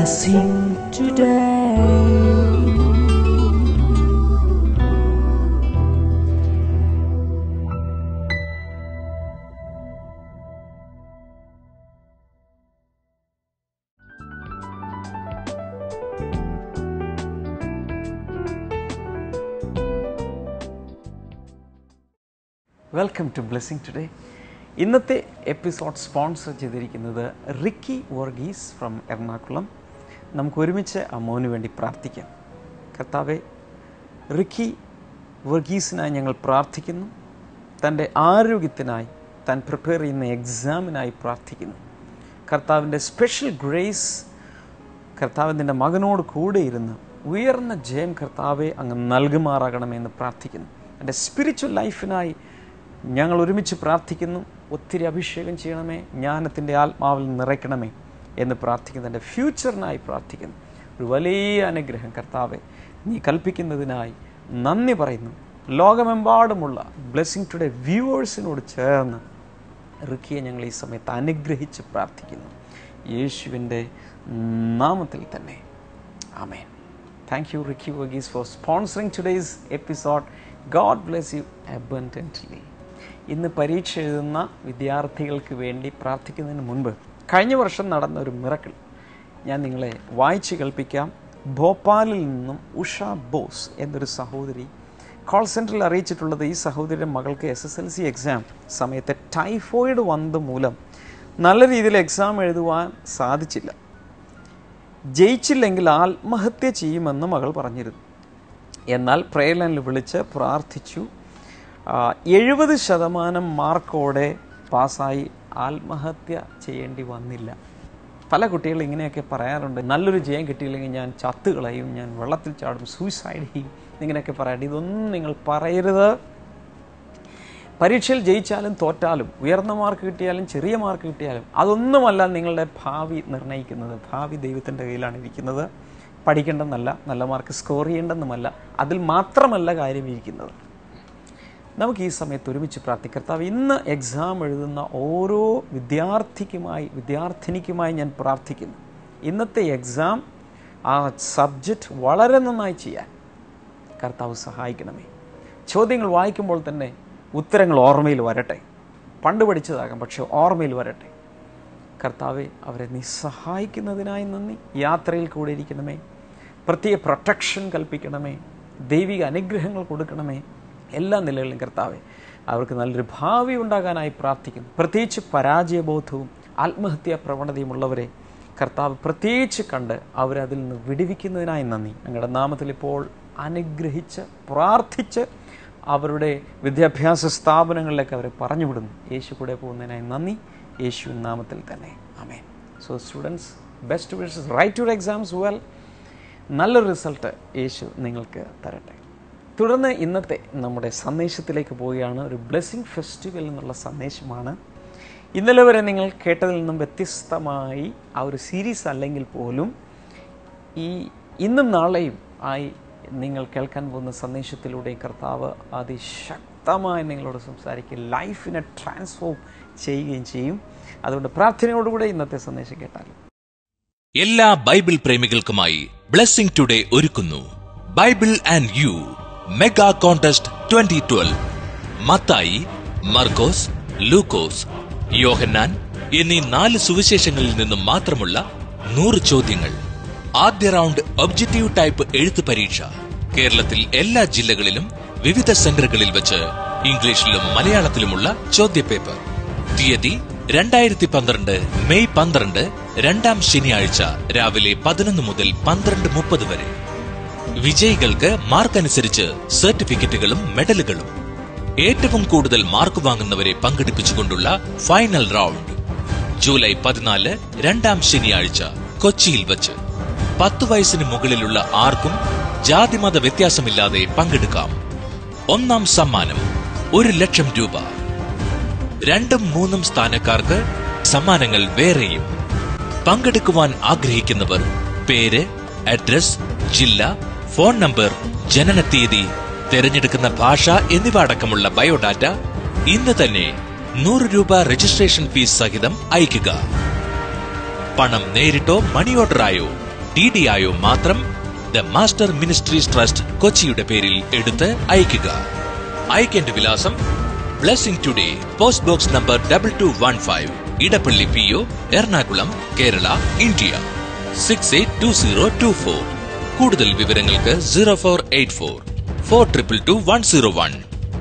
blessing today. Welcome to blessing today ഇന്നത്തെ episode sponsor ചെയ്തിരിക്കുന്നത് Ricky Varghese from Ernakulam നമുക്ക് ഒരുമിച്ച് ആ മോന് വേണ്ടി പ്രാർത്ഥിക്കാം കർത്താവെ റിക്കി വർഗീസിനായി ഞങ്ങൾ പ്രാർത്ഥിക്കുന്നു തൻ്റെ ആരോഗ്യത്തിനായി താൻ പ്രിപ്പയർ ചെയ്യുന്ന എക്സാമിനായി പ്രാർത്ഥിക്കുന്നു കർത്താവിൻ്റെ സ്പെഷ്യൽ ഗ്രേസ് കർത്താവിൻ്റെ മകനോട് കൂടെ ഇരുന്ന് ഉയർന്ന ജയം കർത്താവെ അങ്ങ് നൽകുമാറാകണമെന്ന് പ്രാർത്ഥിക്കുന്നു എൻ്റെ സ്പിരിച്വൽ ലൈഫിനായി ഞങ്ങൾ ഒരുമിച്ച് പ്രാർത്ഥിക്കുന്നു ഒത്തിരി അഭിഷേകം ചെയ്യണമേ ജ്ഞാനത്തിൻ്റെ ആത്മാവിൽ നിറയ്ക്കണമേ എന്ന് പ്രാർത്ഥിക്കുന്നു എൻ്റെ ഫ്യൂച്ചറിനായി പ്രാർത്ഥിക്കുന്നു ഒരു വലിയ അനുഗ്രഹം കർത്താവെ നീ കൽപ്പിക്കുന്നതിനായി നന്ദി പറയുന്നു ലോകമെമ്പാടുമുള്ള ബ്ലെസ്സിങ് ടുഡേ വ്യൂവേഴ്സിനോട് ചേർന്ന് റിക്കിയെ ഞങ്ങൾ ഈ സമയത്ത് അനുഗ്രഹിച്ച് പ്രാർത്ഥിക്കുന്നു യേശുവിൻ്റെ നാമത്തിൽ തന്നെ ആമേൻ thank you Ricky Varghese for sponsoring today's episode God bless you abundantly ഇന്ന് പരീക്ഷ എഴുതുന്ന വിദ്യാർത്ഥികൾക്ക് വേണ്ടി പ്രാർത്ഥിക്കുന്നതിന് മുൻപ് കഴിഞ്ഞ വർഷം നടന്ന ഒരു മിറക്കിൾ ഞാൻ നിങ്ങളെ വായിച്ച് കേൾപ്പിക്കാം ഭോപ്പാലിൽ നിന്നും ഉഷ ബോസ് എന്നൊരു സഹോദരി കോൾ സെൻറ്ററിൽ അറിയിച്ചിട്ടുള്ളത് ഈ സഹോദരിയുടെ മകൾക്ക് S S L C exam സമയത്ത് ടൈഫോയിഡ് വന്നത് മൂലം നല്ല രീതിയിൽ എക്സാം എഴുതുവാൻ സാധിച്ചില്ല ജയിച്ചില്ലെങ്കിൽ ആത്മഹത്യ ചെയ്യുമെന്ന് മകൾ പറഞ്ഞിരുന്നു എന്നാൽ പ്രേയർ ലൈനിൽ വിളിച്ച് പ്രാർത്ഥിച്ചു എഴുപത് ശതമാനം മാർക്കോടെ പാസ്സായി ആത്മഹത്യ ചെയ്യേണ്ടി വന്നില്ല പല കുട്ടികൾ ഇങ്ങനെയൊക്കെ പറയാറുണ്ട് നല്ലൊരു ജയം കിട്ടിയില്ലെങ്കിൽ ഞാൻ ചത്തുകളയും ഞാൻ വെള്ളത്തിൽ ചാടും സൂയിസൈഡ് ചെയ്യും ഇങ്ങനെയൊക്കെ പറയാറുണ്ട് ഇതൊന്നും നിങ്ങൾ പറയരുത് പരീക്ഷയിൽ ജയിച്ചാലും തോറ്റാലും ഉയർന്ന മാർക്ക് കിട്ടിയാലും ചെറിയ മാർക്ക് കിട്ടിയാലും അതൊന്നുമല്ല നിങ്ങളുടെ ഭാവി നിർണ്ണയിക്കുന്നത് ഭാവി ദൈവത്തിൻ്റെ കയ്യിലാണ് ഇരിക്കുന്നത് പഠിക്കേണ്ടെന്നല്ല നല്ല മാർക്ക് സ്കോർ ചെയ്യേണ്ടെന്നുമല്ല അതിൽ മാത്രമല്ല കാര്യം ഇരിക്കുന്നത് നമുക്ക് ഈ സമയത്ത് ഒരുമിച്ച് പ്രാർത്ഥിക്കർത്താവ് ഇന്ന് എക്സാം എഴുതുന്ന ഓരോ വിദ്യാർത്ഥിക്കുമായി വിദ്യാർത്ഥിനിക്കുമായി ഞാൻ പ്രാർത്ഥിക്കുന്നു ഇന്നത്തെ എക്സാം ആ സബ്ജക്റ്റ് വളരെ നന്നായി ചെയ്യാൻ കർത്താവ് സഹായിക്കണമേ ചോദ്യങ്ങൾ വായിക്കുമ്പോൾ തന്നെ ഉത്തരങ്ങൾ ഓർമ്മയിൽ വരട്ടെ പണ്ട് പഠിച്ചതാകാം പക്ഷെ ഓർമ്മയിൽ വരട്ടെ കർത്താവെ അവരെ നീ സഹായിക്കുന്നതിനായി നന്ദി യാത്രയിൽ കൂടെ ഇരിക്കണമേ പ്രത്യേക പ്രൊട്ടക്ഷൻ കൽപ്പിക്കണമേ ദൈവിക അനുഗ്രഹങ്ങൾ കൊടുക്കണമേ എല്ലാ നിലകളിലും കർത്താവെ അവർക്ക് നല്ലൊരു ഭാവി ഉണ്ടാകാനായി പ്രാർത്ഥിക്കുന്നു പ്രത്യേകിച്ച് പരാജയബോധവും ആത്മഹത്യാ പ്രവണതയുമുള്ളവരെ കർത്താവ് പ്രത്യേകിച്ച് കണ്ട് അവരതിൽ നിന്ന് വിടുവിക്കുന്നതിനായി നന്ദി ഞങ്ങളുടെ നാമത്തിൽ ഇപ്പോൾ അനുഗ്രഹിച്ച് പ്രാർത്ഥിച്ച് അവരുടെ വിദ്യാഭ്യാസ സ്ഥാപനങ്ങളിലേക്ക് അവരെ പറഞ്ഞു വിടുന്നു യേശു കൂടെ പോകുന്നതിനായി നന്ദി യേശു നാമത്തിൽ തന്നെ amen so students best wishes write your exams well നല്ലൊരു റിസൾട്ട് യേശു നിങ്ങൾക്ക് തരട്ടെ തുടർന്ന് ഇന്നത്തെ നമ്മുടെ സന്ദേശത്തിലേക്ക് പോവുകയാണ് ഒരു ബ്ലെസ്സിങ് ഫെസ്റ്റിവൽ എന്നുള്ള സന്ദേശമാണ് ഇന്നലെ വരെ നിങ്ങൾ കേട്ടതിൽ നിന്നും വ്യത്യസ്തമായി ആ ഒരു സീരീസ് അല്ലെങ്കിൽ പോലും ഈ ഇന്നും നാളെയും ആയി നിങ്ങൾ കേൾക്കാൻ പോകുന്ന സന്ദേശത്തിലൂടെ കർത്താവ് അതിശക്തമായി നിങ്ങളോട് സംസാരിക്കുകയും ലൈഫിനെ ട്രാൻസ്ഫോം ചെയ്യുകയും ചെയ്യും അതുകൊണ്ട് പ്രാർത്ഥനയോടുകൂടെ ഇന്നത്തെ സന്ദേശം കേട്ടാലും എല്ലാ ബൈബിൾ പ്രേമികൾക്കുമായി ബ്ലെസ്സിംഗ് ടുഡേ ഒരുക്കുന്നു Bible and you mega contest twenty twelve Mathayi Markose Lukose Yohannan എന്നീ നാല് സുവിശേഷങ്ങളിൽ നിന്നും മാത്രമുള്ള നൂറ് ചോദ്യങ്ങൾ ആദ്യ റൗണ്ട് ഒബ്ജക്റ്റീവ് ടൈപ്പ് എഴുത്ത് പരീക്ഷ കേരളത്തിൽ എല്ലാ ജില്ലകളിലും വിവിധ സെന്ററുകളിൽ വെച്ച് ഇംഗ്ലീഷിലും മലയാളത്തിലുമുള്ള ചോദ്യപേപ്പർ തീയതി രണ്ടായിരത്തി പന്ത്രണ്ട് മെയ് പന്ത്രണ്ട് രണ്ടാം ശനിയാഴ്ച രാവിലെ പതിനൊന്ന് മുതൽ പന്ത്രണ്ട് മുപ്പത് വരെ വിജയികൾക്ക് മാർക്ക് അനുസരിച്ച് സർട്ടിഫിക്കറ്റുകളും മെഡലുകളും ഏറ്റവും കൂടുതൽ മാർക്ക് വാങ്ങുന്നവരെ പങ്കെടുപ്പിച്ചുകൊണ്ടുള്ള ഫൈനൽ റൗണ്ട് ജൂലൈ പതിനാല് രണ്ടാം ശനിയാഴ്ച കൊച്ചിയിൽ വച്ച് പത്ത് വയസ്സിന് മുകളിലുള്ള ആർക്കും ജാതിമത വ്യത്യാസമില്ലാതെ പങ്കെടുക്കാം ഒന്നാം സമ്മാനം ഒരു ലക്ഷം രൂപ രണ്ടും മൂന്നും സ്ഥാനക്കാർക്ക് സമ്മാനങ്ങൾ വേറെയും പങ്കെടുക്കുവാൻ ആഗ്രഹിക്കുന്നവർ പേര് അഡ്രസ് ജില്ല ഫോൺ നമ്പർ ജനനത്തീയതി തിരഞ്ഞെടുക്കുന്ന ഭാഷ എന്നിവ അടക്കമുള്ള ബയോഡാറ്റ ഇന്ന് തന്നെ നൂറ് രൂപ രജിസ്ട്രേഷൻ ഫീസ് സഹിതം അയയ്ക്കുക പണം നേരിട്ടോ മണി ഓർഡറായോ ഡി ഡി ആയോ മാത്രം ദ മാസ്റ്റർ മിനിസ്ട്രീസ് ട്രസ്റ്റ് കൊച്ചിയുടെ പേരിൽ എടുത്ത് അയയ്ക്കുക അയക്കേണ്ട വിലാസം blessing today post box number double two one five Edappally P O Ernakulam Kerala India six eight two zero two four കൂടുതൽ വിവരങ്ങൾക്ക് zero four eight four four triple two one zero one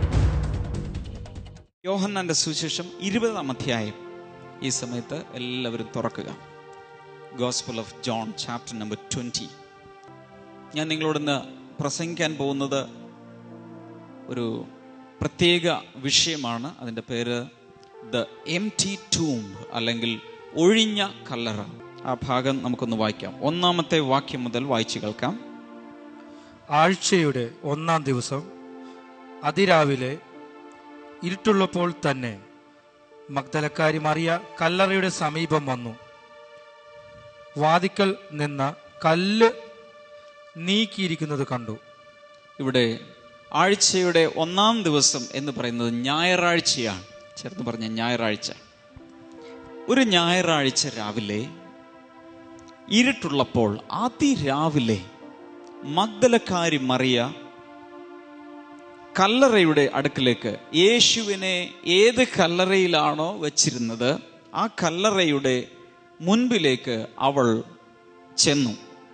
യോഹന്നാന്റെ സുവിശേഷം ഇരുപതാം അധ്യായം ഈ സമയത്ത് എല്ലാവരും തുറക്കുക gospel of John chapter number twenty ഞാൻ നിങ്ങളോടൊന്ന് പ്രസംഗിക്കാൻ പോകുന്നത് ഒരു പ്രത്യേക വിഷയമാണ് അതിൻ്റെ പേര് ദ എം ടി ടൂം അല്ലെങ്കിൽ ഒഴിഞ്ഞ കല്ലറ ആ ഭാഗം നമുക്കൊന്ന് വായിക്കാം ഒന്നാമത്തെ വാക്യം മുതൽ വായിച്ചു കേൾക്കാം ആഴ്ചയുടെ ഒന്നാം ദിവസം അതിരാവിലെ ഇരുട്ടുള്ളപ്പോൾ തന്നെ മഗ്ദലക്കാരി മറിയ കല്ലറയുടെ സമീപം വന്നു വാതിക്കൽ നിന്ന കല്ല് നീക്കിയിരിക്കുന്നത് കണ്ടു ഇവിടെ ആഴ്ചയുടെ ഒന്നാം ദിവസം എന്ന് പറയുന്നത് ഞായറാഴ്ചയാണ് ചേർത്ത് പറഞ്ഞ ഞായറാഴ്ച ഒരു ഞായറാഴ്ച രാവിലെ ഇരുട്ടുള്ളപ്പോൾ അതിരാവിലെ മഗ്ദലക്കാരി മറിയ കല്ലറയുടെ അടുക്കിലേക്ക് യേശുവിനെ ഏത് കല്ലറയിലാണോ വെച്ചിരുന്നത് ആ കല്ലറയുടെ മുൻപിലേക്ക് അവൾ ചെന്നു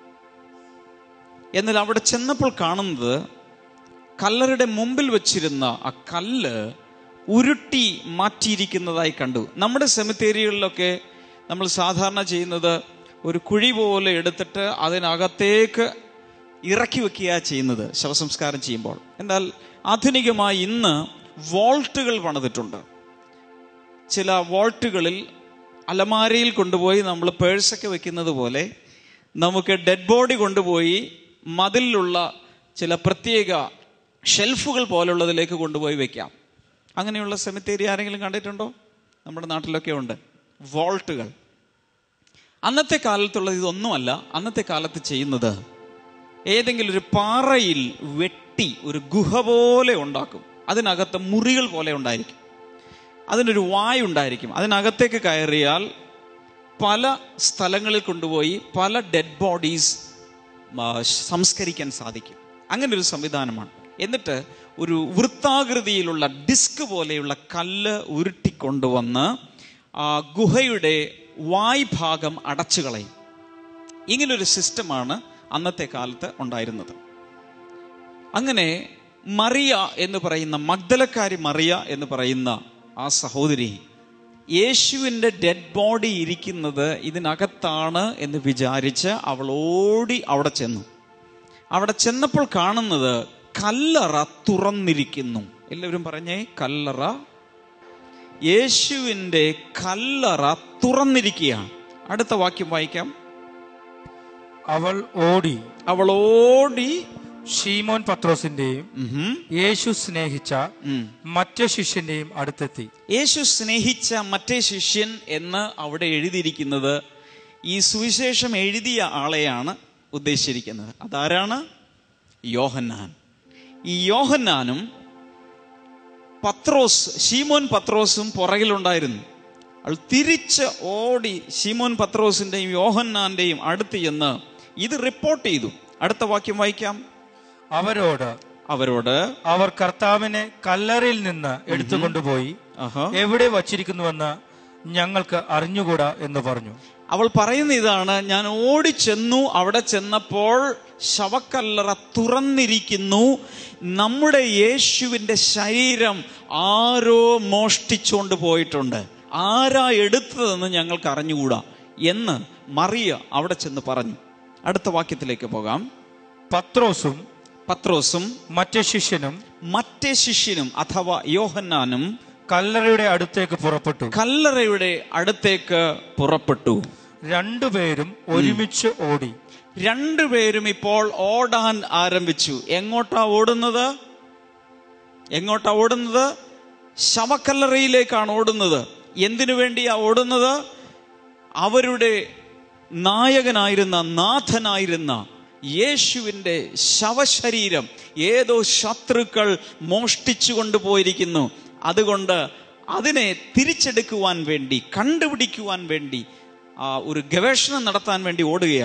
എന്നാൽ അവിടെ ചെന്നപ്പോൾ കാണുന്നത് കല്ലറയുടെ മുമ്പിൽ വെച്ചിരുന്ന ആ കല്ല് ഉരുട്ടി മാറ്റിയിരിക്കുന്നതായി കണ്ടു നമ്മുടെ സെമിത്തേരികളിലൊക്കെ നമ്മൾ സാധാരണ ചെയ്യുന്നത് ഒരു കുഴി പോലെ എടുത്തിട്ട് അതിനകത്തേക്ക് ഇറക്കി വെക്കുക ചെയ്യുന്നത് ശവസംസ്കാരം ചെയ്യുമ്പോൾ എന്നാൽ ആധുനികമായി ഇന്ന് വോൾട്ടുകൾ പണിതിട്ടുണ്ട് ചില വോൾട്ടുകളിൽ അലമാരയിൽ കൊണ്ടുപോയി നമ്മൾ പേഴ്സൊക്കെ വെക്കുന്നത് പോലെ നമുക്ക് ഡെഡ് ബോഡി കൊണ്ടുപോയി മതിലിലുള്ള ചില പ്രത്യേക ഷെൽഫുകൾ പോലുള്ളതിലേക്ക് കൊണ്ടുപോയി വെക്കാം അങ്ങനെയുള്ള സെമിത്തേരി ആരെങ്കിലും കണ്ടിട്ടുണ്ടോ നമ്മുടെ നാട്ടിലൊക്കെ ഉണ്ട് വോൾട്ടുകൾ അന്നത്തെ കാലത്തുള്ളത് ഇതൊന്നുമല്ല അന്നത്തെ കാലത്ത് ചെയ്യുന്നത് ഏതെങ്കിലും ഒരു പാറയിൽ വെട്ടി ഒരു ഗുഹ പോലെ ഉണ്ടാക്കും അതിനകത്ത് മുറികൾ പോലെ ഉണ്ടായിരിക്കും അതിനൊരു വായുണ്ടായിരിക്കും അതിനകത്തേക്ക് കയറിയാൽ പല സ്ഥലങ്ങളിൽ കൊണ്ടുപോയി പല ഡെഡ് ബോഡീസ് സംസ്കരിക്കാൻ സാധിക്കും അങ്ങനെ ഒരു സംവിധാനമാണ് എന്നിട്ട് ഒരു വൃത്താകൃതിയിലുള്ള ഡിസ്ക് പോലെയുള്ള കല്ല് ഉരുട്ടിക്കൊണ്ടുവന്ന് ആ ഗുഹയുടെ വായ്ഭാഗം അടച്ചു കളയും ഇങ്ങനൊരു സിസ്റ്റമാണ് അന്നത്തെ കാലത്ത് ഉണ്ടായിരുന്നത് അങ്ങനെ മറിയ എന്ന് പറയുന്ന മഗ്ദലക്കാരി മറിയ എന്ന് പറയുന്ന ആ സഹോദരി യേശുവിൻ്റെ ഡെഡ് ബോഡി ഇരിക്കുന്നത് ഇതിനകത്താണ് എന്ന് വിചാരിച്ച് അവൾ ഓടി അവിടെ ചെന്നു അവിടെ ചെന്നപ്പോൾ കാണുന്നത് കല്ലറ തുറന്നിരിക്കുന്നു എല്ലാവരും പറഞ്ഞേ കല്ലറ യേശുവിൻ്റെ കല്ലറ തുറന്നിരിക്കുകയാണ് അടുത്ത വാക്യം വായിക്കാം അവൾ ഓടി അവൾ ഓടി ഷീമോൻ പത്രോസിന്റെയും ഉഹും, യേശു സ്നേഹിച്ച ഉം. മറ്റേ ശിഷ്യന്റെയും അടുത്തെത്തി യേശു സ്നേഹിച്ച മറ്റേ ശിഷ്യൻ എന്ന് അവിടെ എഴുതിയിരിക്കുന്നത് ഈ സുവിശേഷം എഴുതിയ ആളെയാണ് ഉദ്ദേശിച്ചിരിക്കുന്നത് അതാരാണ് യോഹന്നാൻ ഈ യോഹന്നാനും പത്രോസ് ഷീമോൻ പത്രോസും പുറകിലുണ്ടായിരുന്നു അവൾ തിരിച്ച് ഓടി ഷീമോൻ പത്രോസിന്റെയും യോഹന്നാന്റെയും അടുത്ത് ചെന്ന് ഇത് റിപ്പോർട്ട് ചെയ്തു അടുത്ത വാക്യം വായിക്കാം അവരോട് അവരോട് അവർ കർത്താവിനെ കല്ലറയിൽ നിന്ന് എടുത്തുകൊണ്ടുപോയി ആഹാ എവിടെ വച്ചിരിക്കുന്നുവെന്ന് ഞങ്ങൾക്ക് അറിഞ്ഞുകൂടാ എന്ന് പറഞ്ഞു അവൾ പറയുന്ന ഇതാണ് ഞാൻ ഓടിച്ചെന്നു അവിടെ ചെന്നപ്പോൾ ശവക്കല്ലറ തുറന്നിരിക്കുന്നു നമ്മുടെ യേശുവിൻ്റെ ശരീരം ആരോ മോഷ്ടിച്ചുകൊണ്ട് പോയിട്ടുണ്ട് ആരാ എടുത്തതെന്ന് ഞങ്ങൾക്ക് അറിഞ്ഞുകൂടാ എന്ന് മറിയ അവിടെ ചെന്ന് പറഞ്ഞു അടുത്ത വാക്യത്തിലേക്ക് പോകാം പത്രോസും പത്രോസും മറ്റേ ശിഷ്യനും മറ്റേ ശിഷ്യനും അഥവാ യോഹന്നാനും കല്ലറയുടെ അടുത്തേക്ക് പുറപ്പെട്ടു കല്ലറയുടെ അടുത്തേക്ക് പുറപ്പെട്ടു രണ്ടുപേരും ഒരുമിച്ച് ഓടി രണ്ടുപേരും ഇപ്പോൾ ഓടാൻ ആരംഭിച്ചു എങ്ങോട്ടാ ഓടുന്നത് എങ്ങോട്ടാ ഓടുന്നത് ശവക്കല്ലറയിലേക്കാണ് ഓടുന്നത് എന്തിനു വേണ്ടിയാ ഓടുന്നത് അവരുടെ നായകനായിരുന്ന നാഥനായിരുന്ന യേശുവിൻ്റെ ശവശരീരം ഏതോ ശത്രുക്കൾ മോഷ്ടിച്ചു കൊണ്ടുപോയിരിക്കുന്നു അതുകൊണ്ട് അതിനെ തിരിച്ചെടുക്കുവാൻ വേണ്ടി കണ്ടുപിടിക്കുവാൻ വേണ്ടി ആ, ഒരു ഗവേഷണം നടത്താൻ വേണ്ടി ഓടുകയാണ്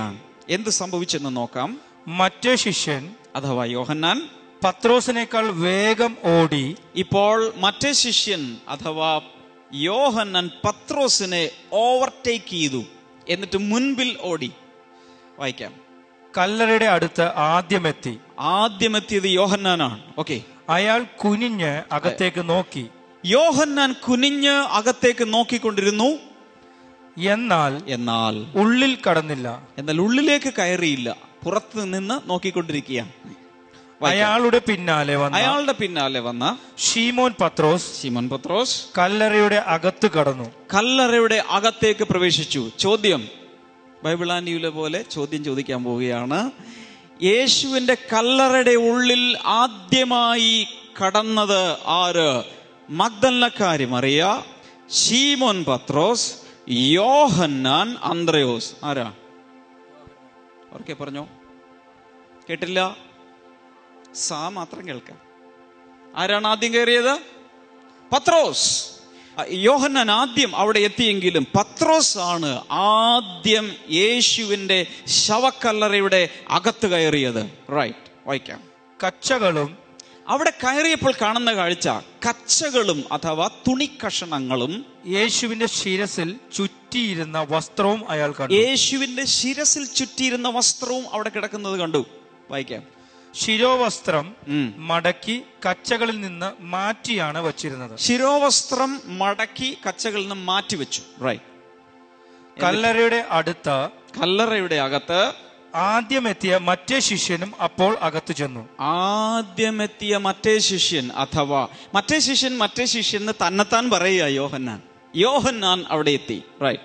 എന്ത് സംഭവിച്ചെന്ന് നോക്കാം മറ്റേ ശിഷ്യൻ അഥവാ യോഹന്നാൻ പത്രോസിനേക്കാൾ വേഗം ഓടി ഇപ്പോൾ മറ്റേ ശിഷ്യൻ അഥവാ യോഹന്നാൻ പത്രോസിനെ ഓവർടേക്ക് ചെയ്തു എന്നിട്ട് മുൻപിൽ ഓടി വായിക്കാം കല്ലറയുടെ അടുത്ത് ആദ്യമെത്തി ആദ്യം എത്തിയത് യോഹന്നാനാണ് ഓക്കെ അയാൾ കുനിഞ്ഞ് അകത്തേക്ക് നോക്കി യോഹന്നാൻ കുനിഞ്ഞ് അകത്തേക്ക് നോക്കിക്കൊണ്ടിരുന്നു എന്നാൽ എന്നാൽ ഉള്ളിൽ കടന്നില്ല എന്നാൽ ഉള്ളിലേക്ക് കയറിയില്ല പുറത്ത് നിന്ന് നോക്കിക്കൊണ്ടിരിക്കുകയാണ് അയാളുടെ പിന്നാലെ വന്ന അയാളുടെ പിന്നാലെ വന്ന ഷീമോൻ പത്രോസ് സിമോൻ പത്രോസ് കല്ലറയുടെ അകത്ത് കടന്നു കല്ലറയുടെ അകത്തേക്ക് പ്രവേശിച്ചു ചോദ്യം ബൈബിളാനിയിലെ പോലെ ചോദ്യം ചോദിക്കാൻ പോവുകയാണ് യേശുവിന്റെ കല്ലറയുടെ ഉള്ളിൽ ആദ്യമായി കടന്നത് ആര് മഗ്ദല്ലക്കാരി മറിയ ഷീമോൻ പത്രോസ് യോഹന്നാൻ അന്ത്രയോസ് ആരാ ഓർക്കെ പറഞ്ഞോ കേട്ടില്ല സാ മാത്രം കേൾക്കാം ആരാണ് ആദ്യം കയറിയത് പത്രോസ് ആ, യോഹന്നാൻ ആദ്യം അവിടെ എത്തിയെങ്കിലും പത്രോസ് ആണ് ആദ്യം യേശുവിന്റെ ശവക്കല്ലറയുടെ അകത്ത് കയറിയത് റൈറ്റ് വായിക്കാം കച്ചകളും അവിടെ കയറിയപ്പോൾ കാണുന്ന കാഴ്ച കച്ചകളും അഥവാ തുണിക്കഷണങ്ങളും യേശുവിന്റെ ശിരസിൽ ചുറ്റിയിരുന്ന വസ്ത്രവും അയാൾ കണ്ടു യേശുവിന്റെ ശിരസിൽ ചുറ്റിയിരുന്ന വസ്ത്രവും അവിടെ കിടക്കുന്നത് കണ്ടു വായിക്കാം ശിരോവസ്ത്രം ഉം. മടക്കി കച്ചകളിൽ നിന്ന് മാറ്റിയാണ് വച്ചിരുന്നത് ശിരോവസ്ത്രം മടക്കി കച്ചകളിൽ നിന്ന് മാറ്റിവെച്ചു റൈറ്റ് കല്ലറയുടെ അടുത്ത് കല്ലറയുടെ അകത്ത് ആദ്യമെത്തിയ മറ്റേ ശിഷ്യനും അപ്പോൾ അകത്തു ചെന്നു ആദ്യമെത്തിയ മറ്റേ ശിഷ്യൻ അഥവാ മറ്റേ ശിഷ്യൻ മറ്റേ ശിഷ്യൻ എന്ന് തന്നെത്താൻ പറയുക യോഹന്നാൻ യോഹന്നാൻ അവിടെ എത്തി റൈറ്റ്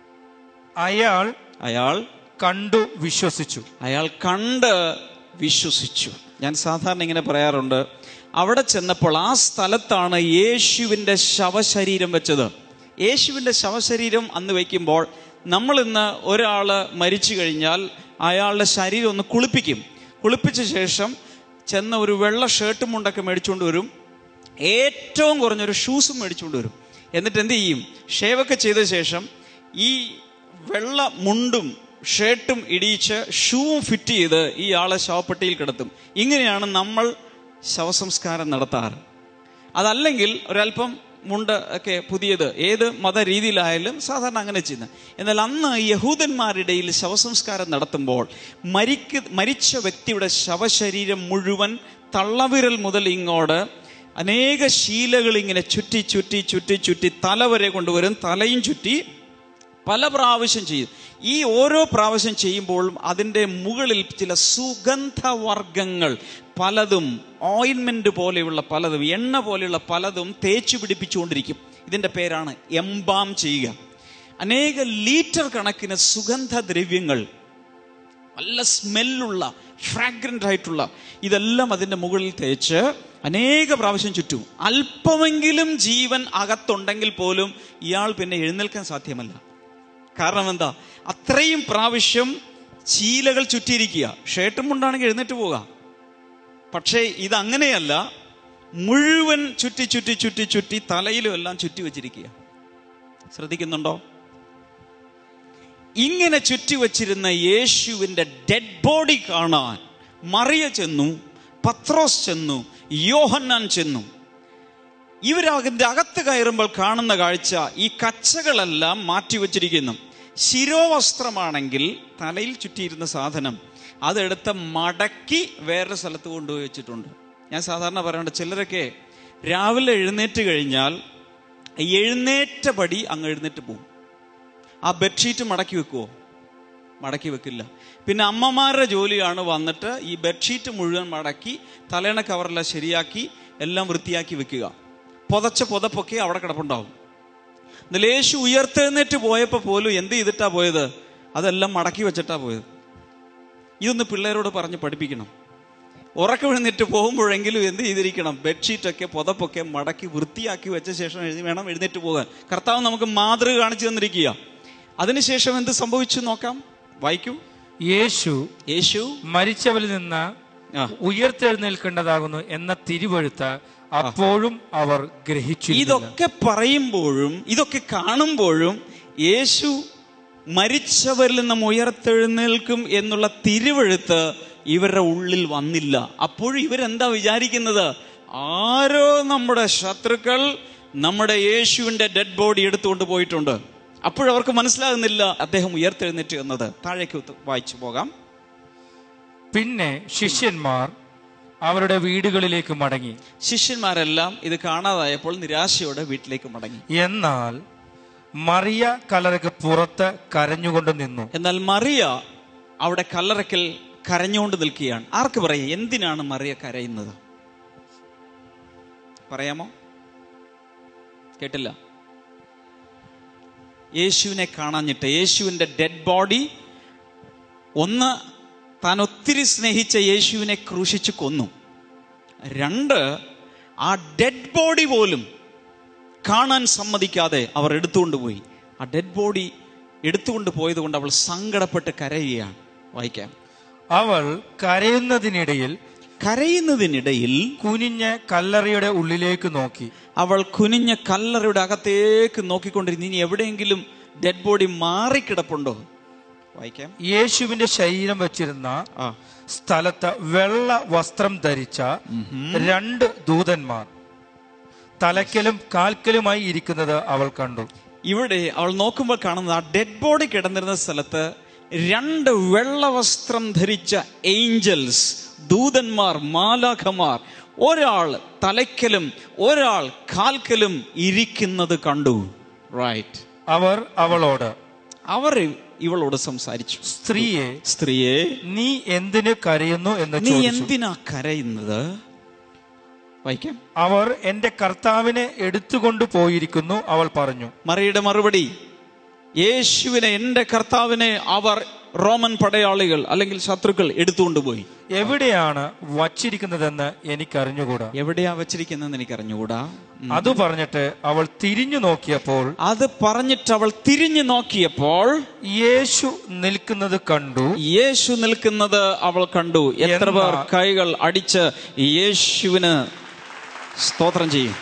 അയാൾ അയാൾ കണ്ടു വിശ്വസിച്ചു അയാൾ കണ്ട് വിശ്വസിച്ചു ഞാൻ സാധാരണ ഇങ്ങനെ പറയാറുണ്ട് അവിടെ ചെന്നപ്പോൾ ആ സ്ഥലത്താണ് യേശുവിൻ്റെ ശവശരീരം വെച്ചത് യേശുവിൻ്റെ ശവശരീരം അന്ന് വയ്ക്കുമ്പോൾ നമ്മൾ ഇന്ന് ഒരാൾ മരിച്ചു കഴിഞ്ഞാൽ അയാളുടെ ശരീരം ഒന്ന് കുളിപ്പിക്കും കുളിപ്പിച്ച ശേഷം ചെന്ന ഒരു വെള്ള ഷർട്ടും മുണ്ടൊക്കെ മേടിച്ചുകൊണ്ട് വരും ഏറ്റവും കുറഞ്ഞൊരു ഷൂസും മേടിച്ചുകൊണ്ട് വരും എന്നിട്ട് എന്ത് ചെയ്യും ഷേവൊക്കെ ചെയ്ത ശേഷം ഈ വെള്ള മുണ്ടും ഷർട്ടും ഇടിയിച്ച് ഷൂവും ഫിറ്റ് ചെയ്ത് ഈ ആളെ ശവപ്പെട്ടിയിൽ കിടത്തും ഇങ്ങനെയാണ് നമ്മൾ ശവസംസ്കാരം നടത്താറ് അതല്ലെങ്കിൽ ഒരല്പം മുണ്ട് ഒക്കെ പുതിയത് ഏത് മതരീതിയിലായാലും സാധാരണ അങ്ങനെ ചെയ്യുന്നത് എന്നാൽ അന്ന് യഹൂദന്മാരുടെയിൽ ശവസംസ്കാരം നടത്തുമ്പോൾ മരിക്ക് മരിച്ച വ്യക്തിയുടെ ശവശരീരം മുഴുവൻ തള്ളവിരൽ മുതൽ ഇങ്ങോട്ട് അനേക ശീലകൾ ഇങ്ങനെ ചുറ്റി ചുറ്റി ചുറ്റി ചുറ്റി തല വരെ കൊണ്ടുവരും തലയും ചുറ്റി പല പ്രാവശ്യം ചെയ്യും ഈ ഓരോ പ്രാവശ്യം ചെയ്യുമ്പോഴും അതിൻ്റെ മുകളിൽ ചില സുഗന്ധവർഗങ്ങൾ പലതും ഓയിൻമെന്റ് പോലെയുള്ള പലതും എണ്ണ പോലെയുള്ള പലതും തേച്ചു പിടിപ്പിച്ചുകൊണ്ടിരിക്കും ഇതിൻ്റെ പേരാണ് എംബാം ചെയ്യുക അനേക ലീറ്റർ കണക്കിന് സുഗന്ധദ്രവ്യങ്ങൾ നല്ല സ്മെല്ലുള്ള ഫ്രാഗ്രൻ്റ് ആയിട്ടുള്ള ഇതെല്ലാം അതിൻ്റെ മുകളിൽ തേച്ച് അനേക പ്രാവശ്യം ചുറ്റും അല്പമെങ്കിലും ജീവൻ അകത്തുണ്ടെങ്കിൽ പോലും ഇയാൾ പിന്നെ എഴുന്നേൽക്കാൻ സാധ്യമല്ല കാരണം എന്താ അത്രയും പ്രാവശ്യം ചീലകൾ ചുറ്റിയിരിക്കുക ഷർട്ടും കൊണ്ടാണെങ്കിൽ എഴുന്നേറ്റ് പോകാം പക്ഷേ ഇതങ്ങനെയല്ല മുഴുവൻ ചുറ്റി ചുറ്റി ചുറ്റി ചുറ്റി തലയിലും എല്ലാം ചുറ്റി വെച്ചിരിക്കുക ശ്രദ്ധിക്കുന്നുണ്ടോ ഇങ്ങനെ ചുറ്റിവച്ചിരുന്ന യേശുവിന്റെ ഡെഡ് ബോഡി കാണാൻ മറിയ ചെന്നു പത്രോസ് ചെന്നു യോഹന്നാൻ ചെന്നു ഇവരതിൻ്റെ അകത്ത് കയറുമ്പോൾ കാണുന്ന കാഴ്ച ഈ കച്ചകളെല്ലാം മാറ്റിവെച്ചിരിക്കുന്നു ശിരോവസ്ത്രമാണെങ്കിൽ തലയിൽ ചുറ്റിയിരുന്ന സാധനം അതെടുത്ത് മടക്കി വേറെ സ്ഥലത്ത് കൊണ്ടുപോയി വെച്ചിട്ടുണ്ട് ഞാൻ സാധാരണ പറയാറുണ്ട് ചിലരൊക്കെ രാവിലെ എഴുന്നേറ്റ് കഴിഞ്ഞാൽ എഴുന്നേറ്റ പടി അങ്ങ് എഴുന്നേറ്റ് പോകും ആ ബെഡ്ഷീറ്റ് മടക്കി വെക്കുവോ മടക്കി വെക്കില്ല പിന്നെ അമ്മമാരുടെ ജോലിയാണ് വന്നിട്ട് ഈ ബെഡ്ഷീറ്റ് മുഴുവൻ മടക്കി തലേണ കവറെല്ലാം ശരിയാക്കി എല്ലാം വൃത്തിയാക്കി വെക്കുക പുതച്ച പുതപ്പൊക്കെ അവിടെ കിടപ്പുണ്ടാവും എന്നാൽ യേശു ഉയർത്തെഴുന്നേറ്റ് പോയപ്പോൾ പോലും എന്ത് ചെയ്തിട്ടാ പോയത് അതെല്ലാം മടക്കി വെച്ചിട്ടാ പോയത് ഇതൊന്ന് പിള്ളേരോട് പറഞ്ഞ് പഠിപ്പിക്കണം ഉറക്കം എഴുന്നേറ്റ് പോകുമ്പോഴെങ്കിലും എന്ത് ചെയ്തിരിക്കണം ബെഡ്ഷീറ്റൊക്കെ പുതപ്പൊക്കെ മടക്കി വൃത്തിയാക്കി വെച്ച ശേഷം എഴുതി വേണം എഴുന്നേറ്റ് പോകാൻ കർത്താവ് നമുക്ക് മാതൃക കാണിച്ചു തന്നിരിക്കുക അതിനുശേഷം എന്ത് സംഭവിച്ചു നോക്കാം വായിക്കൂ യേശു യേശു മരിച്ചവരിൽ നിന്ന് ആ. ഉയർത്തെഴുന്നേൽക്കേണ്ടതാകുന്നു എന്ന തിരുവഴുത്ത് അപ്പോഴും അവർ ഗ്രഹിച്ചു ഇതൊക്കെ പറയുമ്പോഴും ഇതൊക്കെ കാണുമ്പോഴും യേശു മരിച്ചവരിൽ നിന്നും ഉയർത്തെഴുന്നേൽക്കും എന്നുള്ള തിരുവഴുത്ത് ഇവരുടെ ഉള്ളിൽ വന്നില്ല അപ്പോഴും ഇവരെന്താ വിചാരിക്കുന്നത് ആരോ നമ്മുടെ ശത്രുക്കൾ നമ്മുടെ യേശുവിന്റെ ഡെഡ് ബോഡി എടുത്തുകൊണ്ട് പോയിട്ടുണ്ട് അപ്പോഴവർക്ക് മനസ്സിലാകുന്നില്ല അദ്ദേഹം ഉയർത്തെഴുന്നേറ്റ് എന്നത് താഴേക്ക് ഒത്ത് വായിച്ചു പോകാം പിന്നെ ശിഷ്യന്മാർ അവരുടെ വീടുകളിലേക്ക് മടങ്ങി ശിഷ്യന്മാരെല്ലാം ഇത് കാണാതായപ്പോൾ നിരാശയോടെ വീട്ടിലേക്ക് മടങ്ങി എന്നാൽ മറിയ കലറയ്ക്ക് പുറത്ത് കരഞ്ഞുകൊണ്ട് നിന്നു എന്നാൽ മറിയ അവിടെ കല്ലറയ്ക്കൽ കരഞ്ഞുകൊണ്ട് നിൽക്കുകയാണ് ആർക്ക് പറയാം എന്തിനാണ് മറിയ കരയുന്നത് പറയാമോ കേട്ടില്ല യേശുവിനെ കാണാഞ്ഞിട്ട് യേശുവിന്റെ ഡെഡ് ബോഡി ഒന്ന് താൻ ഒത്തിരി സ്നേഹിച്ച യേശുവിനെ ക്രൂശിച്ച് കൊന്നു രണ്ട് ആ ഡെഡ് ബോഡി പോലും കാണാൻ സമ്മതിക്കാതെ അവർ എടുത്തുകൊണ്ട് പോയി ആ ഡെഡ് ബോഡി എടുത്തുകൊണ്ട് പോയത് കൊണ്ട് അവൾ സങ്കടപ്പെട്ട് കരയുകയാണ് വായിക്കാം അവൾ കരയുന്നതിനിടയിൽ കരയുന്നതിനിടയിൽ കുനിഞ്ഞ് കല്ലറയുടെ ഉള്ളിലേക്ക് നോക്കി അവൾ കുനിഞ്ഞ കല്ലറയുടെ അകത്തേക്ക് നോക്കിക്കൊണ്ടിരുന്നു ഇനി എവിടെയെങ്കിലും ഡെഡ് ബോഡി മാറിക്കിടപ്പുണ്ടോ വായിക്കാം യേശുവിന്റെ ശരീരം വച്ചിരുന്ന ആ സ്ഥലത്ത് വെള്ള വസ്ത്രം ധരിച്ച രണ്ട് ദൂതന്മാർ തലക്കലും കാൽക്കലുമായി ഇരിക്കുന്നത് അവൾ കണ്ടു ഇവിടെ അവൾ നോക്കുമ്പോൾ കാണുന്നത് ആ ഡെഡ് ബോഡി കിടന്നിരുന്ന സ്ഥലത്ത് രണ്ട് വെള്ളവസ്ത്രം ധരിച്ച ഏഞ്ചൽസ് ദൂതന്മാർ മാലാഖമാർ ഒരാൾ തലയ്ക്കലും ഒരാൾ കാൽക്കലും ഇരിക്കുന്നത് കണ്ടു റൈറ്റ് അവർ അവളോട് അവർ ഇവളോട് സംസാരിച്ചു സ്ത്രീയെ സ്ത്രീയെ നീ എന്തിന് കരയുന്നു എന്ന് നീ ചോദിച്ചു എന്തിനാ കരയുന്നത് വായിക്കാം അവർ എന്റെ കർത്താവിനെ എടുത്തുകൊണ്ടു പോയിരിക്കുന്നു അവൾ പറഞ്ഞു മറിയുടെ മറുപടി യേശുവിനെ എൻ്റെ കർത്താവിനെ അവർ റോമൻ പടയാളികൾ അല്ലെങ്കിൽ ശത്രുക്കൾ എടുത്തുകൊണ്ടുപോയി എവിടെയാണ് വച്ചിരിക്കുന്നതെന്ന് എനിക്കറിഞ്ഞുകൂടാ എവിടെയാ വെച്ചിരിക്കുന്നതെന്ന് എനിക്ക് അറിഞ്ഞുകൂടാ ഉം. അത് പറഞ്ഞിട്ട് അവൾ തിരിഞ്ഞു നോക്കിയപ്പോൾ അത് പറഞ്ഞിട്ട് അവൾ തിരിഞ്ഞു നോക്കിയപ്പോൾ യേശു നിൽക്കുന്നത് കണ്ടു യേശു നിൽക്കുന്നത് അവൾ കണ്ടു എത്ര പേർ എന്നാൽ- കൈകൾ അടിച്ച് യേശുവിന് സ്തോത്രം ചെയ്യും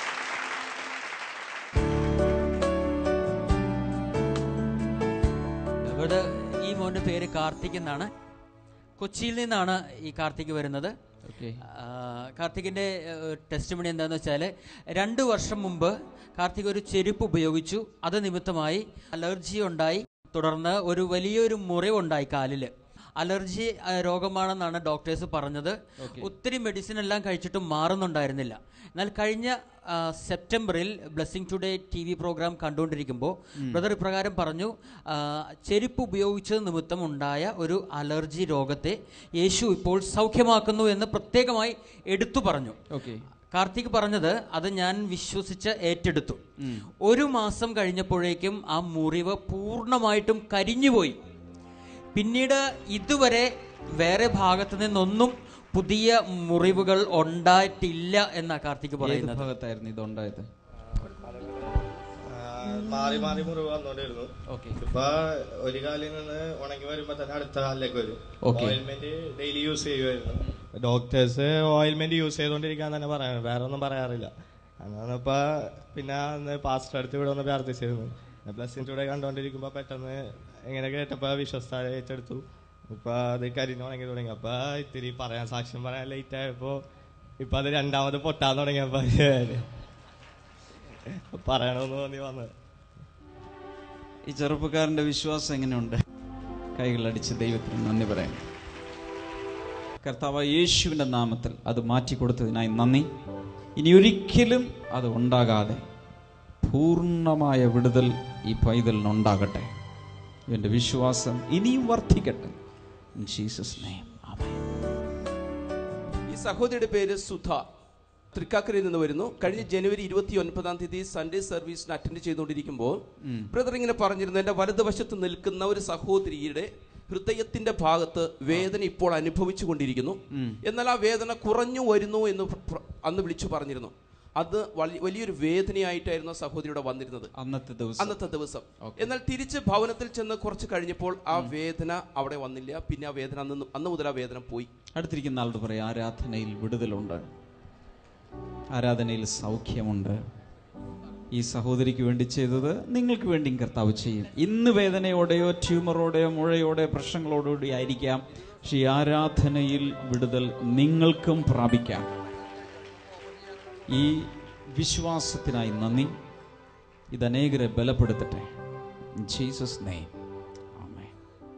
ഇവിടെ ഈ മോന്റെ പേര് കാർത്തിക് എന്നാണ് കൊച്ചിയിൽ നിന്നാണ് ഈ കാർത്തിക് വരുന്നത് ആ, കാർത്തികിന്റെ ടെസ്റ്റ് മണി എന്താണെന്ന് വെച്ചാൽ രണ്ട് വർഷം മുമ്പ് കാർത്തിക് ഒരു ചെരുപ്പ് ഉപയോഗിച്ചു അത് നിമിത്തമായി അലർജി ഉണ്ടായി തുടർന്ന് ഒരു വലിയൊരു മുറിവുണ്ടായി കാലില് അലർജി ആ, രോഗമാണെന്നാണ് ഡോക്ടേഴ്സ് പറഞ്ഞത് ഒത്തിരി മെഡിസിൻ എല്ലാം കഴിച്ചിട്ടും മാറുന്നുണ്ടായിരുന്നില്ല എന്നാൽ കഴിഞ്ഞ ആ, സെപ്റ്റംബറിൽ blessing today T V program കണ്ടുകൊണ്ടിരിക്കുമ്പോൾ ബ്രദർ ഇപ്രകാരം പറഞ്ഞു ആ, ചെരുപ്പ് ഉപയോഗിച്ചത് നിമിത്തം ഉണ്ടായ ഒരു അലർജി രോഗത്തെ യേശു ഇപ്പോൾ സൗഖ്യമാക്കുന്നു എന്ന് പ്രത്യേകമായി എടുത്തു പറഞ്ഞു കാർത്തിക് പറഞ്ഞത് അത് ഞാൻ വിശ്വസിച്ച് ഏറ്റെടുത്തു ഒരു മാസം കഴിഞ്ഞപ്പോഴേക്കും ആ മുറിവ് പൂർണ്ണമായിട്ടും കരിഞ്ഞുപോയി പിന്നീട് ഇതുവരെ വേറെ ഭാഗത്ത് നിന്നൊന്നും പുതിയ മുറിവുകൾ ഉണ്ടായിട്ടില്ല എന്നാ കാർത്തിക് പറയുന്നത് ഭാഗത്തായിരുന്നു ഇതുണ്ടായത് ആ, മാറി മാറി മുറിവ് വന്നോണ്ടിരുന്നു ഇപ്പൊ ഒരു കാലിൽ നിന്ന് ഉണങ്ങി വരുമ്പോ തന്നെ അടുത്ത കാലിലേക്ക് വരും ഓയിൽമെന്റ് ഡെയിലി യൂസ് ചെയ്യുമായിരുന്നു ഡോക്ടേഴ്സ് ഓയിൽമെന്റ് യൂസ് ചെയ്തോണ്ടിരിക്കാൻ തന്നെ പറയാം വേറെ ഒന്നും പറയാറില്ല അങ്ങനെ ഇപ്പൊ പിന്നെ അന്ന് പാസ്റ്റർ അടുത്ത് ഇവിടെ ഒന്ന് പ്രാർത്ഥിച്ചിരുന്നു ബ്ലസ്സിംഗ് ടൂടെ കണ്ടോണ്ടിരിക്കുമ്പോ പെട്ടെന്ന് ഇങ്ങനെ കേട്ടപ്പോ വിശ്വസ്ത ഏറ്റെടുത്തു ഇപ്പൊ അത് കരിഞ്ഞു തുടങ്ങി തുടങ്ങി അപ്പൊ ഇത്തിരി പറയാൻ സാക്ഷ്യം പറയാൻ ലേറ്റ് ആയപ്പോ ഇപ്പൊ അത് രണ്ടാമത് പൊട്ടാൻ തുടങ്ങിയപ്പോ പറയണമെന്ന് തോന്നി വന്നത് ഈ ചെറുപ്പക്കാരന്റെ വിശ്വാസം എങ്ങനെയുണ്ട് കൈകളടിച്ച് ദൈവത്തിന് നന്ദി പറയാം കർത്താവ് യേശുവിന്റെ നാമത്തിൽ അത് മാറ്റിക്കൊടുത്തതിനായി നന്ദി ഇനി ഒരിക്കലും അത് ഉണ്ടാകാതെ പൂർണ്ണമായ വിടുതൽ ഈ പൈതലിനുണ്ടാകട്ടെ എൻ്റെ വിശ്വാസം ഇനിയും വർദ്ധിക്കട്ടെ ജീസസ് നെയ്മ് ആമേൻ ഈ സഹോദരിയുടെ പേര് സുധ തൃക്കാക്കരയിൽ നിന്ന് വരുന്നു കഴിഞ്ഞ ജനുവരി ഇരുപത്തി ഒൻപതാം തീയതി സൺഡേ സർവീസിന് അറ്റൻഡ് ചെയ്തുകൊണ്ടിരിക്കുമ്പോൾ ബ്രദർ ഇങ്ങനെ പറഞ്ഞിരുന്നു എൻ്റെ വലതുവശത്ത് നിൽക്കുന്ന ഒരു സഹോദരിയുടെ ഹൃദയത്തിന്റെ ഭാഗത്ത് വേദന ഇപ്പോൾ അനുഭവിച്ചു കൊണ്ടിരിക്കുന്നു എന്നാൽ ആ വേദന കുറഞ്ഞു വരുന്നു എന്ന് പ്ര- പ്ര- അന്ന് വിളിച്ചു പറഞ്ഞിരുന്നു അത് വളി- വലിയൊരു വേദനയായിട്ടായിരുന്നു ആ സഹോദരിയുടെ വന്നിരുന്നത് അന്നത്തെ ദിവസം അന്നത്തെ ദിവസം എന്നാൽ തിരിച്ച് ഭവനത്തിൽ ചെന്ന് കുറച്ച് കഴിഞ്ഞപ്പോൾ ആ വേദന അവിടെ വന്നില്ല പിന്നെ ആ വേദന അന്ന് അന്ന് മുതൽ ആ വേദന പോയി അടുത്തിരിക്കുന്ന ആളോട് പറയാം ആരാധനയിൽ വിടുതലുണ്ട് ആരാധനയിൽ സൗഖ്യമുണ്ട് ഈ സഹോദരിക്ക് വേണ്ടി ചെയ്തത് നിങ്ങൾക്ക് വേണ്ടിയും കർത്താവ് ചെയ്യും ഇന്ന് വേദനയോടെയോ ട്യൂമറോടെയോ മുഴയോടെയോ പ്രശ്നങ്ങളോടുകൂടി ആയിരിക്കാം പക്ഷേ ഈ ആരാധനയിൽ വിടുതൽ നിങ്ങൾക്കും പ്രാപിക്കാം ഈ വിശ്വാസത്തിനായി നന്ദി ഇത് അനേകരെ ബലപ്പെടുത്തട്ടെ ജീസസ് നെയ്മ് ആമേൻ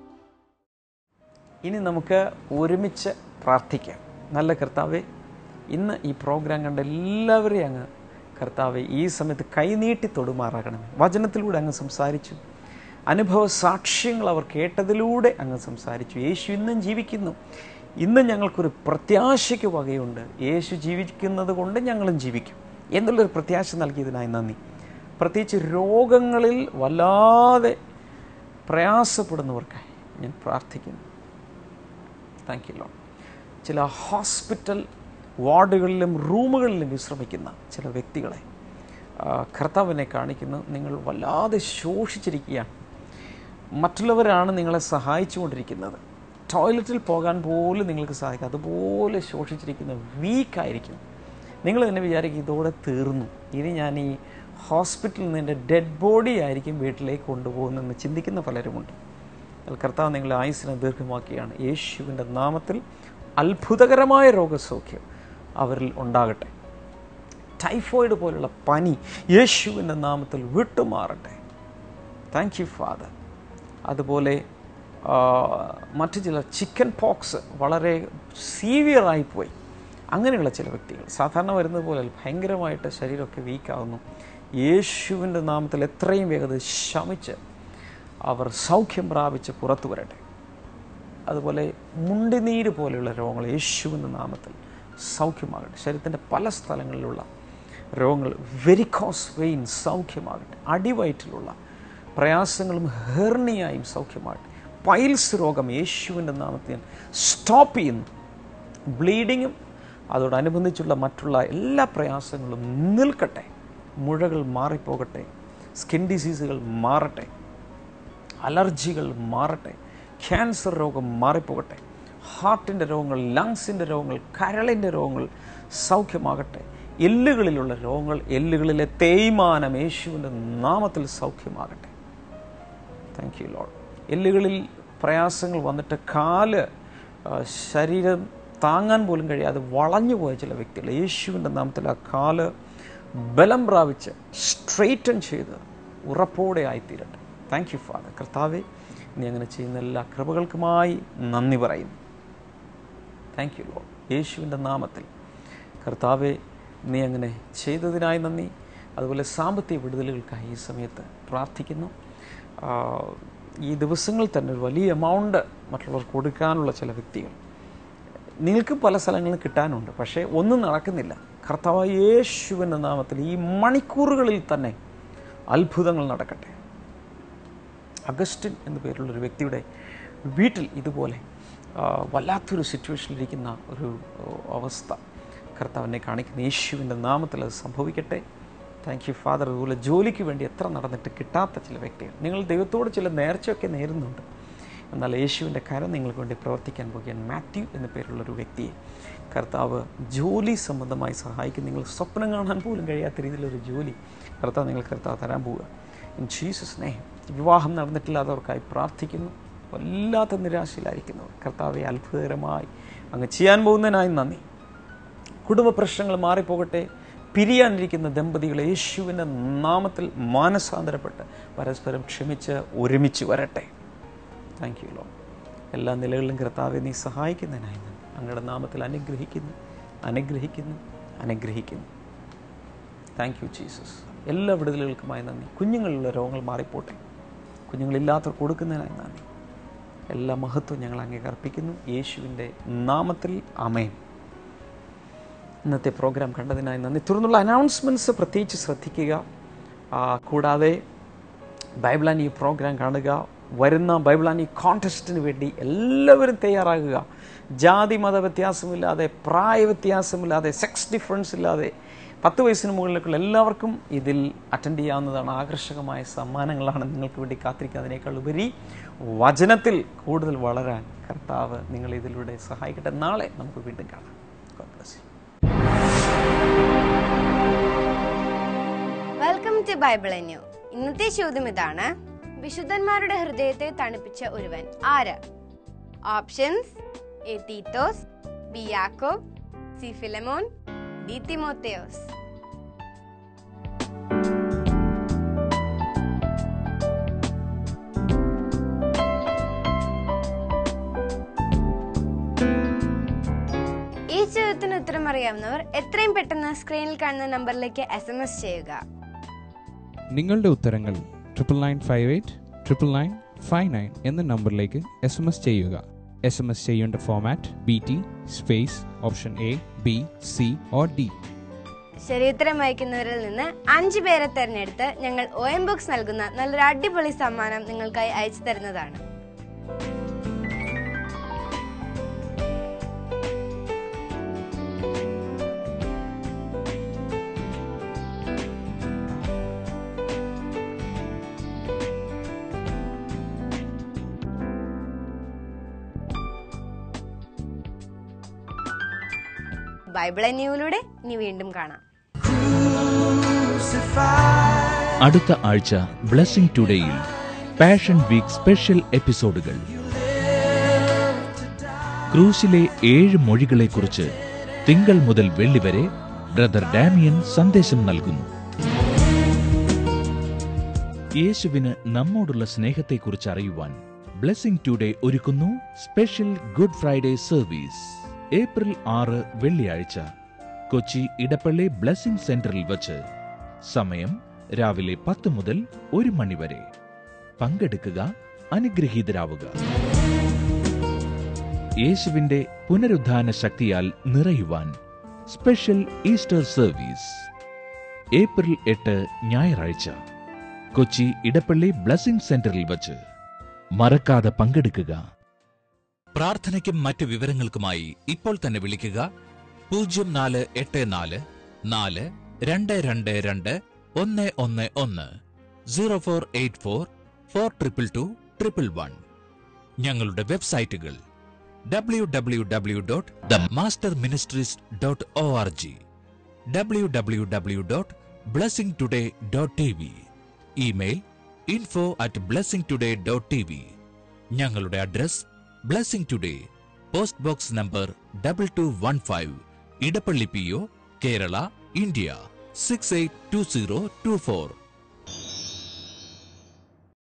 ഇനി നമുക്ക് ഒരുമിച്ച് പ്രാർത്ഥിക്കാം നല്ല കർത്താവെ ഇന്ന് ഈ പ്രോഗ്രാം കണ്ട എല്ലാവരെയും അങ്ങ് കർത്താവെ ഈ സമയത്ത് കൈനീട്ടി തൊടുമാറാകണമേ വചനത്തിലൂടെ അങ്ങ് സംസാരിച്ചു അനുഭവ സാക്ഷ്യങ്ങൾ അവർ കേട്ടതിലൂടെ അങ്ങ് സംസാരിച്ചു യേശു ഇന്നും ജീവിക്കുന്നു ഇന്ന് ഞങ്ങൾക്കൊരു പ്രത്യാശയ്ക്ക് വകയുണ്ട് യേശു ജീവിക്കുന്നത് കൊണ്ട് ഞങ്ങളും ജീവിക്കും എന്നുള്ളൊരു പ്രത്യാശ നൽകിയതിനായി നന്ദി പ്രത്യേകിച്ച് രോഗങ്ങളിൽ വല്ലാതെ പ്രയാസപ്പെടുന്നവർക്കായി ഞാൻ പ്രാർത്ഥിക്കുന്നു താങ്ക് യു ലോ ചില ഹോസ്പിറ്റൽ വാർഡുകളിലും റൂമുകളിലും വിശ്രമിക്കുന്ന ചില വ്യക്തികളെ ആ, കർത്താവിനെ കാണിക്കുന്നു നിങ്ങൾ വല്ലാതെ ശോഷിച്ചിരിക്കുകയാണ് മറ്റുള്ളവരാണ് നിങ്ങളെ സഹായിച്ചുകൊണ്ടിരിക്കുന്നത് ടോയ്ലറ്റിൽ പോകാൻ പോലും നിങ്ങൾക്ക് സാധിക്കും അതുപോലെ ശോഷിച്ചിരിക്കുന്ന വീക്കായിരിക്കും നിങ്ങൾ തന്നെ വിചാരിക്കും ഇതോടെ തീർന്നു ഇനി ഞാൻ ഈ ഹോസ്പിറ്റലിൽ നിന്ന് എൻ്റെ ഡെഡ് ബോഡി ആയിരിക്കും വീട്ടിലേക്ക് കൊണ്ടുപോകുന്നതെന്ന് ചിന്തിക്കുന്ന പലരുമുണ്ട് എന്നാൽ കർത്താവ് നിങ്ങളെ ആയുസിനെ ദീർഘമാക്കിയാണ് യേശുവിൻ്റെ നാമത്തിൽ അത്ഭുതകരമായ രോഗസൗഖ്യം അവരിൽ ഉണ്ടാകട്ടെ ടൈഫോയിഡ് പോലുള്ള പനി യേശുവിൻ്റെ നാമത്തിൽ വിട്ടുമാറട്ടെ താങ്ക് യു ഫാദർ അതുപോലെ ആ, മറ്റു ചില ചിക്കൻ പോക്സ് വളരെ സീവിയറായി പോയി അങ്ങനെയുള്ള ചില വ്യക്തികൾ സാധാരണ വരുന്നത് പോലെ അല്ല, ഭയങ്കരമായിട്ട് ശരീരമൊക്കെ വീക്കാവുന്നു യേശുവിൻ്റെ നാമത്തിൽ എത്രയും വേഗത ശമിച്ച് അവർ സൗഖ്യം പ്രാപിച്ച് പുറത്തു വരട്ടെ അതുപോലെ മുണ്ടിനീര് പോലെയുള്ള രോഗങ്ങൾ യേശുവിൻ്റെ നാമത്തിൽ സൗഖ്യമാകട്ടെ ശരീരത്തിൻ്റെ പല സ്ഥലങ്ങളിലുള്ള രോഗങ്ങൾ വെരിക്കോസ് വെയിൻ സൗഖ്യമാകട്ടെ അടിവയറ്റിലുള്ള പ്രയാസങ്ങളും ഹെർണിയായും സൗഖ്യമാകട്ടെ പൈൽസ് രോഗം യേശുവിൻ്റെ നാമത്തിൽ ഞാൻ സ്റ്റോപ്പ് ചെയ്യുന്നു ബ്ലീഡിങ്ങും അതോടനുബന്ധിച്ചുള്ള മറ്റുള്ള എല്ലാ പ്രയാസങ്ങളും നിൽക്കട്ടെ മുഴകൾ മാറിപ്പോകട്ടെ സ്കിൻ ഡിസീസുകൾ മാറട്ടെ അലർജികൾ മാറട്ടെ ക്യാൻസർ രോഗം മാറിപ്പോകട്ടെ ഹാർട്ടിൻ്റെ രോഗങ്ങൾ ലങ്സിൻ്റെ രോഗങ്ങൾ കരളിൻ്റെ രോഗങ്ങൾ സൗഖ്യമാകട്ടെ എല്ലുകളിലുള്ള രോഗങ്ങൾ എല്ലുകളിലെ തേയ്മാനം യേശുവിൻ്റെ നാമത്തിൽ സൗഖ്യമാകട്ടെ താങ്ക് യു ലോഡ് എല്ലുകളിൽ പ്രയാസങ്ങൾ വന്നിട്ട് കാല് ആ, ശരീരം താങ്ങാൻ പോലും കഴിയാതെ വളഞ്ഞു പോയ ചില വ്യക്തികൾ യേശുവിൻ്റെ നാമത്തിൽ ആ കാല് ബലം പ്രാപിച്ച് സ്ട്രെയിറ്റൻ ചെയ്ത് ഉറപ്പോടെ ആയിത്തീരട്ടെ താങ്ക് യു ഫാദർ കർത്താവെ നീ അങ്ങനെ ചെയ്യുന്ന എല്ലാ കൃപകൾക്കുമായി നന്ദി പറയുന്നു താങ്ക് യു ലോ യേശുവിൻ്റെ നാമത്തിൽ കർത്താവെ നീ അങ്ങനെ ചെയ്തതിനായി നന്ദി അതുപോലെ സാമ്പത്തിക വിടുതലുകൾക്കായി ഈ സമയത്ത് പ്രാർത്ഥിക്കുന്നു ആ, ഈ ദിവസങ്ങളിൽ തന്നെ ഒരു വലിയ എമൗണ്ട് മറ്റുള്ളവർക്ക് കൊടുക്കാനുള്ള ചില വ്യക്തികൾ നിങ്ങൾക്ക് പല സ്ഥലങ്ങളിലും കിട്ടാനുണ്ട് പക്ഷേ ഒന്നും നടക്കുന്നില്ല കർത്താവായ യേശുവിൻ്റെ നാമത്തിൽ ഈ മണിക്കൂറുകളിൽ തന്നെ അത്ഭുതങ്ങൾ നടക്കട്ടെ അഗസ്റ്റിൻ എന്ന പേരുള്ള ഒരു വ്യക്തിയുടെ വീട്ടിൽ ഇതുപോലെ ആ, വല്ലാത്തൊരു സിറ്റുവേഷനിലിരിക്കുന്ന ഒരു ഓ, അവസ്ഥ കർത്താവിനെ കാണിക്കുന്ന യേശുവിൻ്റെ നാമത്തിൽ അത് സംഭവിക്കട്ടെ താങ്ക് യു ഫാദർ അതുപോലെ ജോലിക്ക് വേണ്ടി എത്ര നടന്നിട്ട് കിട്ടാത്ത ചില വ്യക്തികൾ നിങ്ങൾ ദൈവത്തോട് ചില നേർച്ചയൊക്കെ നേരുന്നുണ്ട് എന്നാൽ യേശുവിൻ്റെ കരം നിങ്ങൾക്ക് വേണ്ടി പ്രവർത്തിക്കാൻ പോകുകയാണ് മാത്യു എന്ന പേരുള്ളൊരു വ്യക്തിയെ കർത്താവ് ജോലി സംബന്ധമായി സഹായിക്കും നിങ്ങൾ സ്വപ്നം കാണാൻ പോലും കഴിയാത്ത രീതിയിലൊരു ജോലി കർത്താവ് നിങ്ങൾ കർത്താവ് തരാൻ പോവുക ഇൻ ജീസസ് സ്നേഹം വിവാഹം നടന്നിട്ടില്ലാത്തവർക്കായി പ്രാർത്ഥിക്കുന്നു വല്ലാത്ത നിരാശയിലായിരിക്കുന്നവർ കർത്താവെ അത്ഭുതകരമായി അങ്ങ് ചെയ്യാൻ പോകുന്നതിനായി നന്ദി കുടുംബ പ്രശ്നങ്ങൾ മാറിപ്പോകട്ടെ പിരിയാനിരിക്കുന്ന ദമ്പതികൾ യേശുവിൻ്റെ നാമത്തിൽ മാനസാന്തരപ്പെട്ട് പരസ്പരം ക്ഷമിച്ച് ഒരുമിച്ച് വരട്ടെ താങ്ക് യു ലോ എല്ലാ നിലകളിലും കർത്താവെ നീ സഹായിക്കുന്നതിനായി നന്ദി അങ്ങയുടെ നാമത്തിൽ അനുഗ്രഹിക്കുന്നു അനുഗ്രഹിക്കുന്നു അനുഗ്രഹിക്കുന്നു താങ്ക് യു ജീസസ് എല്ലാ വിടുതലുകൾക്കുമായി നന്ദി കുഞ്ഞുങ്ങളിലുള്ള രോഗങ്ങൾ മാറിപ്പോട്ടെ കുഞ്ഞുങ്ങളില്ലാത്തവർ കൊടുക്കുന്നതിനായി നന്ദി എല്ലാ മഹത്വം ഞങ്ങൾ അങ്ങേ അർപ്പിക്കുന്നു യേശുവിൻ്റെ നാമത്തിൽ അമേൻ ഇന്നത്തെ പ്രോഗ്രാം കണ്ടതിനായി നന്ദി തുടർന്നുള്ള അനൗൺസ്മെൻറ്റ്സ് പ്രത്യേകിച്ച് ശ്രദ്ധിക്കുക ആ, കൂടാതെ ബൈബിളാൻ ഈ പ്രോഗ്രാം കാണുക വരുന്ന ബൈബിളാൻ ഈ കോൺടെസ്റ്റിന് വേണ്ടി എല്ലാവരും തയ്യാറാകുക ജാതി മത വ്യത്യാസമില്ലാതെ പ്രായ വ്യത്യാസമില്ലാതെ സെക്സ് ഡിഫറൻസ് ഇല്ലാതെ പത്ത് വയസ്സിന് മുകളിലേക്കുള്ള എല്ലാവർക്കും ഇതിൽ അറ്റൻഡ് ചെയ്യാവുന്നതാണ് ആകർഷകമായ സമ്മാനങ്ങളാണ് നിങ്ങൾക്ക് വേണ്ടി കാത്തിരിക്കുക അതിനേക്കാൾ ഉപരി വചനത്തിൽ കൂടുതൽ വളരാൻ കർത്താവ് നിങ്ങൾ ഇതിലൂടെ സഹായിക്കട്ടെ നാളെ നമുക്ക് വീണ്ടും കാണാം God bless you. Welcome to Bible and you ഇന്നത്തെ ചോദ്യം ഇതാണ് വിശുദ്ധന്മാരുടെ ഹൃദയത്തെ തണുപ്പിച്ച ഒരുവൻ ആര് options A Theethos B Yakob C Philemon D Thimotheos ഈ ചോദ്യത്തിന് ഉത്തരം അറിയാവുന്നവർ എത്രയും പെട്ടെന്ന് സ്ക്രീനിൽ കാണുന്ന നമ്പറിലേക്ക് എസ് എം എസ് ചെയ്യുക നിങ്ങളുടെ ഉത്തരങ്ങൾ triple nine five eight triple nine five nine എന്ന നമ്പറിലേക്ക് എസ് എം എസ് ചെയ്യുക എസ് എം എസ് ചെയ്യേണ്ട format B T space option A B C or D ശരിയുത്തരം അയക്കുന്നവരിൽ നിന്ന് അഞ്ചു പേരെ തെരഞ്ഞെടുത്ത് ഞങ്ങൾ ഒ എം ബുക്സ് നൽകുന്ന നല്ലൊരു അടിപൊളി സമ്മാനം നിങ്ങൾക്കായി അയച്ചു തരുന്നതാണ് ബൈബിൾ എന്യൂവിലൂടെ ഇനി വീണ്ടും കാണാം അടുത്ത ആഴ്ച ബ്ലെസ്സിംഗ് ടുഡേയിൽ പാഷൻ വീക്ക് സ്പെഷ്യൽ എപ്പിസോഡുകൾ ക്രൂസിലെ ഏഴ് മൊഴികളെക്കുറിച്ച് തിങ്കൾ മുതൽ വെള്ളി വരെ ബ്രദർ ഡാമിയൻ സന്ദേശം നൽകുന്നു യേശുവിന് നമ്മോടുള്ള സ്നേഹത്തെക്കുറിച്ച് അറിയുവാൻ ബ്ലെസ്സിംഗ് ടുഡേ ഒരുക്കുന്നു special good Friday service April ആറ് വെള്ളിയാഴ്ച കൊച്ചി ഇടപ്പള്ളി ബ്ലെസ്സിംഗ് സെന്ററിൽ വച്ച് സമയം രാവിലെ പത്ത് മുതൽ ഒരു മണി വരെ പങ്കെടുക്കുക അനുഗ്രഹീതരാവുക യേശുവിന്റെ പുനരുദ്ധാന ശക്തിയാൽ നിറയുവാൻ സ്പെഷ്യൽ ഈസ്റ്റർ സർവീസ് ഏപ്രിൽ എട്ട് ഞായറാഴ്ച കൊച്ചി ഇടപ്പള്ളി ബ്ലെസ്സിംഗ് സെന്ററിൽ വച്ച് മറക്കാതെ പങ്കെടുക്കുക പ്രാർത്ഥനയ്ക്കും മറ്റു വിവരങ്ങൾക്കുമായി ഇപ്പോൾ തന്നെ വിളിക്കുക പൂജ്യം നാല് എട്ട് നാല് നാല് രണ്ട് രണ്ട് രണ്ട് ഒന്ന് ഒന്ന് ഒന്ന് zero four eight four four triple two triple one ഞങ്ങളുടെ വെബ്സൈറ്റുകൾ W W W dot the master ministries dot O R G W W W dot blessing today dot T V email info at blessing today dot T V ഞങ്ങളുടെ address blessing today post box number double two one five Edappally P O Kerala India six eight two zero two four